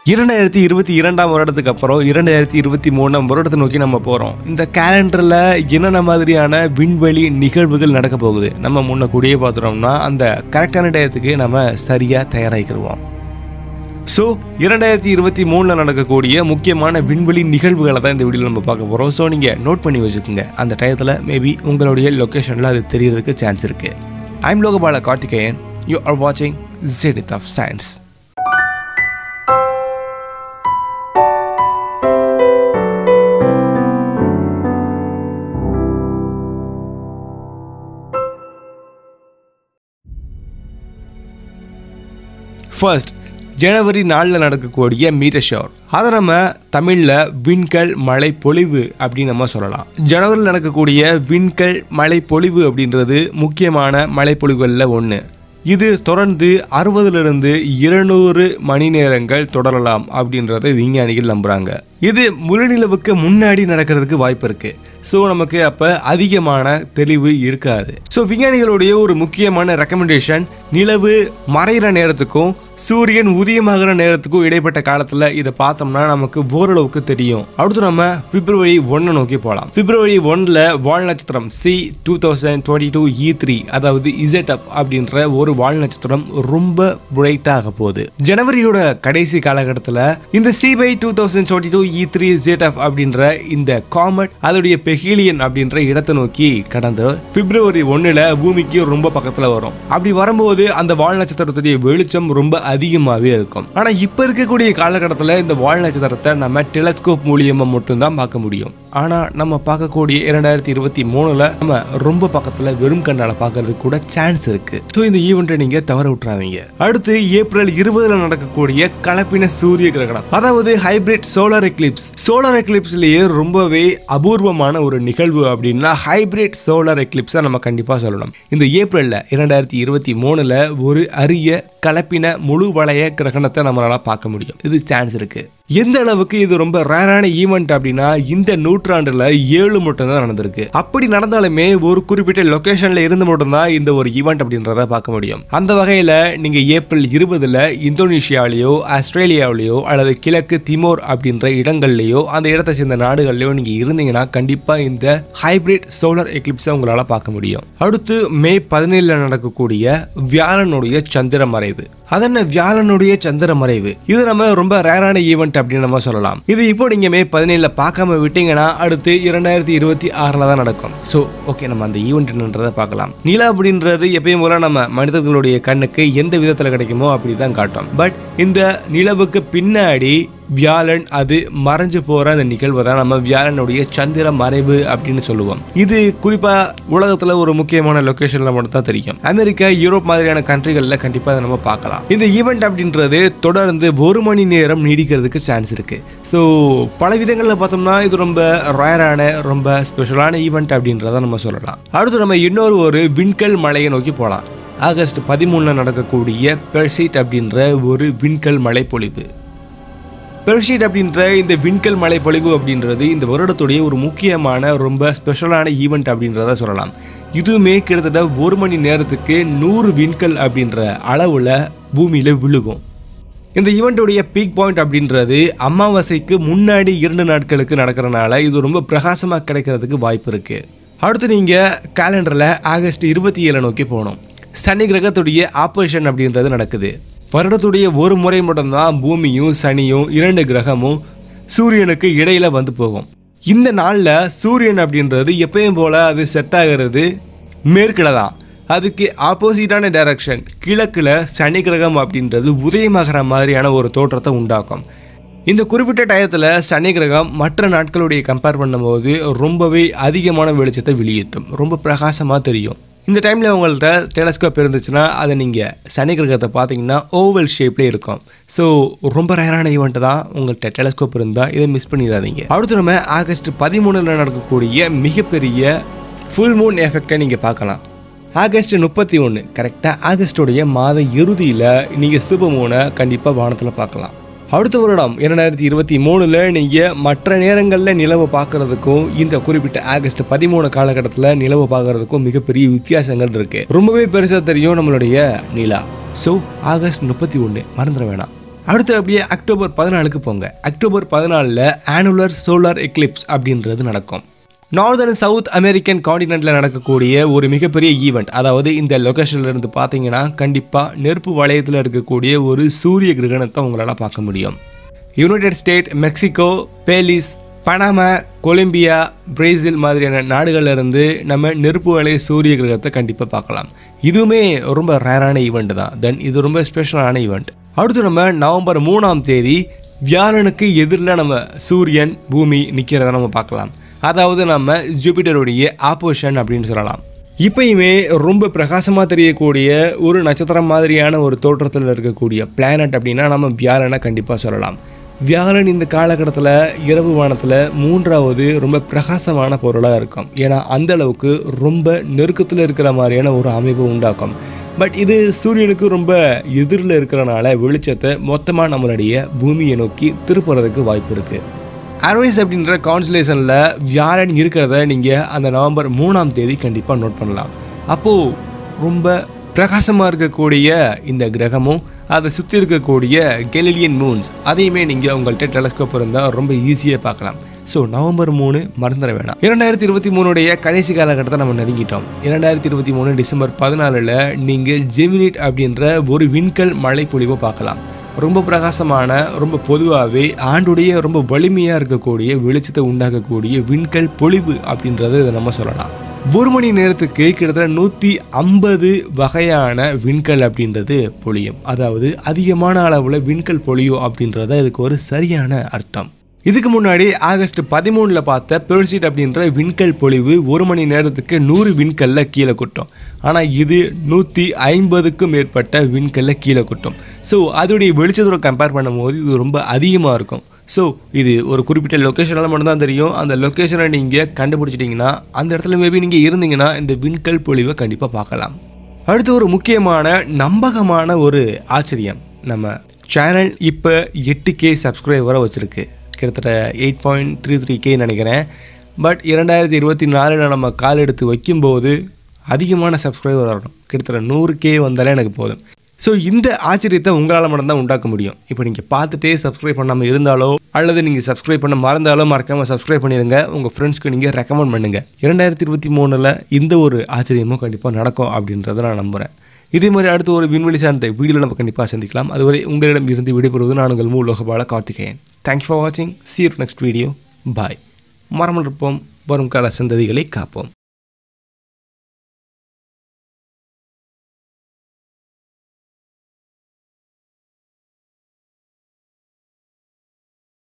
இரண்டாயிரத்தி இருபத்தி இரண்டாம் வருடத்துக்கு அப்புறம் இரண்டாயிரத்தி இருபத்தி மூணாம் வருடத்தை நோக்கி நம்ம போகிறோம் இந்த கேலண்டரில் என்னென்ன மாதிரியான விண்வெளி நிகழ்வுகள் நடக்க போகுது நம்ம முன்ன கூடியே பார்த்துட்டோம்னா அந்த கரெக்டான டயத்துக்கு நம்ம சரியாக தயாராகிக்கிடுவோம் ஸோ இரண்டாயிரத்தி இருபத்தி மூணில் நடக்கக்கூடிய முக்கியமான விண்வெளி நிகழ்வுகளை தான் இந்த வீடியோவில் நம்ம பார்க்க போகிறோம் ஸோ நீங்கள் நோட் பண்ணி வச்சுக்கோங்க அந்த டயத்தில் மேபி உங்களுடைய லொக்கேஷனில் அது தெரியறதுக்கு சான்ஸ் இருக்குது I'm Lokapala Karthikeyan you are வாட்சிங் ஜெடித் ஆஃப் சயின்ஸ் ஃபர்ஸ்ட் ஜனவரி நாலில் நடக்கக்கூடிய மீட்டர் ஷவர் அதை நம்ம தமிழில் விண்கல் மழை பொழிவு அப்படின்னு நம்ம சொல்லலாம் ஜனவரியில் நடக்கக்கூடிய விண்கல் மழை பொழிவு அப்படின்றது முக்கியமான மழை பொழிவுகளில் ஒன்று இது தொடர்ந்து அறுபதுலேருந்து இருநூறு மணி நேரங்கள் தொடரலாம் அப்படின்றத விஞ்ஞானிகள் நம்புகிறாங்க இது முழுநிலவுக்கு முன்னாடி நடக்கிறதுக்கு வாய்ப்பு இருக்கு ஸோ நமக்கு அப்போ அதிகமான தெளிவு இருக்காது ஸோ விஞ்ஞானிகளுடைய ஒரு முக்கியமான ரெக்கமெண்டேஷன் நிலவு மறைகிற நேரத்துக்கும் சூரியன் உதயமாகிற நேரத்துக்கும் இடைப்பட்ட காலத்தில் இதை பார்த்தோம்னா நமக்கு ஓரளவுக்கு தெரியும் அடுத்து நம்ம பிப்ரவரி ஒன்னை நோக்கி போகலாம் பிப்ரவரி ஒன்ல வால் நட்சத்திரம் C two thousand twenty two E three அதாவது இசட் அப் அப்படின்ற ஒரு வால் நட்சத்திரம் ரொம்ப பிரைட்டாக போகுது ஜனவரியோட கடைசி காலகட்டத்தில் இந்த C by two thousand twenty two E three Z அப்படின்ற இந்த காமெட் அதோடைய பெஹிலியன் அப்படின்ற இடத்தை நோக்கி கடந்து பிப்ரவரி ஒன்னுல பூமிக்கு ரொம்ப பக்கத்துல வரும் அப்படி வரும்போது அந்த வால் நட்சத்திரத்துடைய வெளிச்சம் ரொம்ப அதிகமாகவே இருக்கும் ஆனா இப்ப இருக்கக்கூடிய காலகட்டத்தில் இந்த வால் நட்சத்திரத்தை நம்ம டெலஸ்கோப் மூலியமா மட்டும்தான் பார்க்க முடியும் ஆனா நம்ம பார்க்கக்கூடிய இரண்டாயிரத்தி இருபத்தி மூணுல நம்ம ரொம்ப பக்கத்துல வெறும் கண்ணால பார்க்கறதுக்கு கூட சான்ஸ் இருக்கு ஸோ இந்த ஈவெண்ட்டை நீங்க தவற விட்டுறாதீங்க அடுத்து ஏப்ரல் இருபதுல நடக்கக்கூடிய கலப்பின சூரிய கிரகணம் அதாவது ஹைபிரிட் சோலார் எக்லிப்ஸ் சோலார் எக்லிப்ஸ்லயே ரொம்பவே அபூர்வமான ஒரு நிகழ்வு அப்படின்னா ஹைபிரிட் சோலார் எக்லிப்ஸை நம்ம கண்டிப்பா சொல்லணும் இந்த ஏப்ரல்ல இரண்டாயிரத்தி இருபத்தி மூணுல ஒரு அரிய கலப்பின முழு வளைய கிரகணத்தை நம்மளால பார்க்க முடியும் இது சான்ஸ் இருக்கு எந்த அளவுக்கு இது ரொம்ப ரேரான ஈவெண்ட் அப்படின்னா இந்த நூற்றாண்டுல ஏழு மட்டும்தான் நடந்திருக்கு அப்படி நடந்தாலுமே ஒரு குறிப்பிட்ட லொகேஷன்ல இருந்து மட்டும்தான் இந்த ஒரு ஈவெண்ட் அப்படின்றத பார்க்க முடியும் அந்த வகையில நீங்க ஏப்ரல் இருபதுல இந்தோனேஷியாவிலேயோ ஆஸ்திரேலியாவிலேயோ அல்லது கிழக்கு திமோர் அப்படின்ற இடங்கள்லயோ அந்த இடத்தை சேர்ந்த நாடுகள்லயோ நீங்க இருந்தீங்கன்னா கண்டிப்பா இந்த ஹைபிரிட் சோலார் எக்லிப்ஸை உங்களால பார்க்க முடியும் அடுத்து மே பதினேழுல நடக்கக்கூடிய வியாழனுடைய சந்திர மறைவு அதென்ன வியாழனுடைய சந்திர மறைவு இது நம்ம ரொம்ப ரேரான ஈவெண்ட் அப்படின்னு நம்ம சொல்லலாம் இது இப்போ நீங்க மே பதினேழுல பார்க்காம விட்டீங்கன்னா அடுத்து இரண்டாயிரத்தி இருபத்தி ஆறுல தான் நடக்கும் ஸோ ஓகே நம்ம அந்த ஈவெண்ட் என்னன்றதை பார்க்கலாம் நிலா அப்படின்றது எப்பயும் போல நம்ம மனிதர்களுடைய கண்ணுக்கு எந்த விதத்துல கிடைக்குமோ அப்படி தான் காட்டும் பட் இந்த நிலவுக்கு பின்னாடி வியாழன் அது மறைஞ்சு போற அந்த நிகழ்வை தான் நம்ம வியாழனுடைய சந்திர மறைவு அப்படின்னு சொல்லுவோம் இது குறிப்பா உலகத்துல ஒரு முக்கியமான லொகேஷன்ல மட்டும் தான் தெரியும் அமெரிக்கா யூரோப் மாதிரியான கண்ட்ரிகள்ல கண்டிப்பா அதை நம்ம பார்க்கலாம் இந்த ஈவெண்ட் அப்படின்றது தொடர்ந்து ஒரு மணி நேரம் நீடிக்கிறதுக்கு சான்ஸ் இருக்கு ஸோ பல விதங்களில் பார்த்தோம்னா இது ரொம்ப ரயரான ரொம்ப ஸ்பெஷலான ஈவெண்ட் அப்படின்றத நம்ம சொல்லலாம் அடுத்து நம்ம இன்னொரு ஒரு விண்கல் மலையை நோக்கி போகலாம் ஆகஸ்ட் பதிமூணுல நடக்கக்கூடிய பெர்சைட் அப்படின்ற ஒரு விண்கல் மலை பொழிவு பெர்ஷீட் அப்படின்ற இந்த விண்கல் மலை பொழிவு அப்படின்றது இந்த வருடத்துடைய ஒரு முக்கியமான ரொம்ப ஸ்பெஷலான ஈவெண்ட் அப்படின்றத சொல்லலாம் இதுவுமே கிட்டத்தட்ட ஒரு மணி நேரத்துக்கு நூறு விண்கல் அப்படின்ற அளவில் பூமியில் விழுகும் இந்த ஈவெண்ட்டுடைய பீக் பாயிண்ட் அப்படின்றது அமாவாசைக்கு முன்னாடி இரண்டு நாட்களுக்கு நடக்கிறனால இது ரொம்ப பிரகாசமாக கிடைக்கிறதுக்கு வாய்ப்பு இருக்குது அடுத்து நீங்கள் கேலண்டரில் ஆகஸ்ட் இருபத்தி ஏழை நோக்கி போகணும் சனி கிரகத்துடைய ஆப்பரேஷன் அப்படின்றது நடக்குது வருடத்துடைய ஒரு முறை மட்டும்தான் பூமியும் சனியும் இரண்டு கிரகமும் சூரியனுக்கு இடையில வந்து போகும் இந்த நாளில் சூரியன் அப்படின்றது எப்பயும் போல அது செட் ஆகிறது மேற்கில் தான் அதுக்கு ஆப்போசிட்டான டைரக்ஷன் கிழக்கில் சனி கிரகம் அப்படின்றது உதயமாகிற மாதிரியான ஒரு தோற்றத்தை உண்டாக்கும் இந்த குறிப்பிட்ட டயத்தில் சனி கிரகம் மற்ற நாட்களுடைய கம்பேர் பண்ணும்போது ரொம்பவே அதிகமான வெளிச்சத்தை வெளியேற்றும் ரொம்ப பிரகாசமாக தெரியும் இந்த டைமில் உங்கள்கிட்ட டெலஸ்கோப் இருந்துச்சுன்னா அதை நீங்கள் சனி கிரகத்தை பார்த்தீங்கன்னா ஓவல் ஷேப்லேயே இருக்கும் ஸோ ரொம்ப ரேரான ஈவெண்ட் தான் உங்கள்கிட்ட டெலஸ்கோப் இருந்தால் இதை மிஸ் பண்ணிடாதீங்க அடுத்து நம்ம ஆகஸ்ட் பதிமூணில் நடக்கக்கூடிய மிகப்பெரிய ஃபுல் மூன் எஃபெக்டை நீங்கள் பார்க்கலாம் ஆகஸ்ட் முப்பத்தி ஒன்று கரெக்டாக ஆகஸ்டோடைய மாத இறுதியில் நீங்கள் சூப்பர் மூனை கண்டிப்பாக வானத்தில் பார்க்கலாம் அடுத்த வருடம் இரண்டாயிரத்தி இருபத்தி மூணில் நீங்கள் மற்ற நேரங்களில் நிலவை பார்க்கறதுக்கும் இந்த குறிப்பிட்ட ஆகஸ்ட் பதிமூணு காலகட்டத்தில் நிலவை பார்க்கறதுக்கும் மிகப்பெரிய வித்தியாசங்கள் இருக்கு ரொம்பவே பெருசாக தெரியும் நம்மளுடைய நிலா ஸோ ஆகஸ்ட் முப்பத்தி ஒன்று மறந்துட வேணாம் அடுத்து அப்படியே அக்டோபர் பதினாலுக்கு போங்க அக்டோபர் பதினாலில் ஆனுலர் சோலார் எக்லிப்ஸ் அப்படின்றது நடக்கும் நார்தர்ன் சவுத் அமெரிக்கன் காண்டினென்ட்டில் நடக்கக்கூடிய ஒரு மிகப்பெரிய ஈவெண்ட் அதாவது இந்த லொக்கேஷனில் இருந்து பார்த்தீங்கன்னா கண்டிப்பாக நெருப்பு வளையத்தில் இருக்கக்கூடிய ஒரு சூரிய கிரகணத்தை உங்களால் பார்க்க முடியும் United State Mexico Belize Panama Colombia Brazil மாதிரியான நாடுகள்ல இருந்து நம்ம நெருப்பு வளைய சூரிய கிரகத்தை கண்டிப்பாக பார்க்கலாம் இதுவுமே ரொம்ப ரேரான ஈவெண்ட் தான் தென் இது ரொம்ப ஸ்பெஷலான ஈவெண்ட் அடுத்து நம்ம நவம்பர் மூணாம் தேதி வியாழனுக்கு எதிரில் நம்ம சூரியன் பூமி நிற்கிறத நம்ம பார்க்கலாம் அதாவது நம்ம ஜூபிட்டருடைய ஆப்போஷன் அப்படின்னு சொல்லலாம் இப்பயுமே ரொம்ப பிரகாசமாக தெரியக்கூடிய ஒரு நட்சத்திரம் மாதிரியான ஒரு தோற்றத்தில் இருக்கக்கூடிய பிளானட் அப்படின்னா நம்ம வியாழனை கண்டிப்பாக சொல்லலாம் வியாழன் இந்த காலகட்டத்தில் இரவு வானத்தில் மூன்றாவது ரொம்ப பிரகாசமான பொருளாக இருக்கும் ஏன்னா அந்த அளவுக்கு ரொம்ப நெருக்கத்தில் இருக்கிற மாதிரியான ஒரு அமைப்பு உண்டாக்கும் பட் இது சூரியனுக்கு ரொம்ப எதிரில் இருக்கிறனால வெளிச்சத்தை மொத்தமாக நம்மளுடைய பூமியை நோக்கி திருப்புறதுக்கு வாய்ப்பு இருக்குது அரோய்ஸ் அப்படின்ற கான்சுலேஷனில் வியாழன் இருக்கிறத நீங்கள் அந்த நவம்பர் மூணாம் தேதி கண்டிப்பாக நோட் பண்ணலாம் அப்போது ரொம்ப பிரகாசமாக இருக்கக்கூடிய இந்த கிரகமும் அதை சுற்றி இருக்கக்கூடிய கெலிலியன் மூன்ஸ் அதையுமே நீங்கள் உங்கள்கிட்ட டெலஸ்கோப் இருந்தால் ரொம்ப ஈஸியாக பார்க்கலாம் ஸோ நவம்பர் மூணு மறந்துட வேணாம் இரண்டாயிரத்தி இருபத்தி மூணுடைய கடைசி காலகட்டத்தை நம்ம நெருங்கிட்டோம் இரண்டாயிரத்தி இருபத்தி மூணு டிசம்பர் பதினாலில் நீங்கள் ஜெமினிட் அப்படின்ற ஒரு விண்கல் மழைப்பொழிவை பார்க்கலாம் ரொம்ப பிரகாசமான ரொம்ப பொதுவாகவே ஆண்டுடைய ரொம்ப வலிமையாக இருக்கக்கூடிய வெளிச்சத்தை உண்டாக்கக்கூடிய விண்கல் பொழிவு அப்படின்றத இதை நம்ம சொல்லலாம் ஒரு மணி நேரத்துக்கு கிட்டத்தட்ட நூற்றி ஐம்பது வகையான விண்கல் அப்படின்றது பொழியும் அதாவது அதிகமான அளவில் விண்கல் பொழியும் அப்படின்றத இதுக்கு ஒரு சரியான அர்த்தம் இதுக்கு முன்னாடி ஆகஸ்ட் பதிமூணில் பார்த்த பெர்சிட் அப்படின்ற விண்கல் பொழிவு ஒரு மணி நேரத்துக்கு நூறு விண்கல்ல கீழே கொட்டும் ஆனால் இது நூற்றி ஐம்பதுக்கும் மேற்பட்ட விண்கல்ல கீழே கொட்டும் ஸோ அதோடைய வெளிச்சத்தோட கம்பேர் பண்ணும்போது இது ரொம்ப அதிகமாக இருக்கும் ஸோ இது ஒரு குறிப்பிட்ட லொக்கேஷனில் மட்டும்தான் தெரியும் அந்த லொக்கேஷனை நீங்கள் கண்டுபிடிச்சிட்டிங்கன்னா அந்த இடத்துல மேபி நீங்கள் இருந்தீங்கன்னா இந்த விண்கல் பொழிவை கண்டிப்பாக பார்க்கலாம் அடுத்து ஒரு முக்கியமான நம்பகமான ஒரு ஆச்சரியம் நம்ம சேனல் இப்போ எட்டு கே சப்ஸ்கிரைபரை வச்சுருக்கு கிட்டத்தட்ட eight point three three K நினைக்கிறேன் பட் இரண்டாயிரத்தி இருபத்தி நாலில் நம்ம கால் எடுத்து வைக்கும்போது அதிகமான சப்ஸ்கிரைபர் வரணும் கிட்டத்தட்ட நூறு கே வந்தாலே எனக்கு போதும் ஸோ இந்த ஆச்சரியத்தை உங்களால் மட்டும்தான் உண்டாக்க முடியும் இப்போ நீங்கள் பார்த்துட்டே சப்ஸ்கிரைப் பண்ணாமல் இருந்தாலோ அல்லது நீங்கள் சப்ஸ்கிரைப் பண்ண மறந்தாலோ மறக்காமல் சப்ஸ்கிரைப் பண்ணிடுங்க உங்கள் ஃப்ரெண்ட்ஸ்க்கு நீங்கள் ரெக்கமெண்ட் பண்ணுங்கள் இரண்டாயிரத்தி இருபத்தி மூணில் இந்த ஒரு ஆச்சரியமும் கண்டிப்பாக நடக்கும் அப்படின்றத நான் நம்புகிறேன் இதே மாதிரி அடுத்து ஒரு விண்வெளி சார்ந்த வீடியோவில் நம்ம கண்டிப்பாக சந்திக்கலாம் அதுவரை உங்களிடம் இருந்து விடைபெறுவது நான் உங்கள் மூல் லோகபால கார்த்திகேயன் தேங்க்யூ ஃபார் வாட்சிங் see you next video bye மரமல் இருப்போம் வரும் கால சந்ததிகளை காப்போம்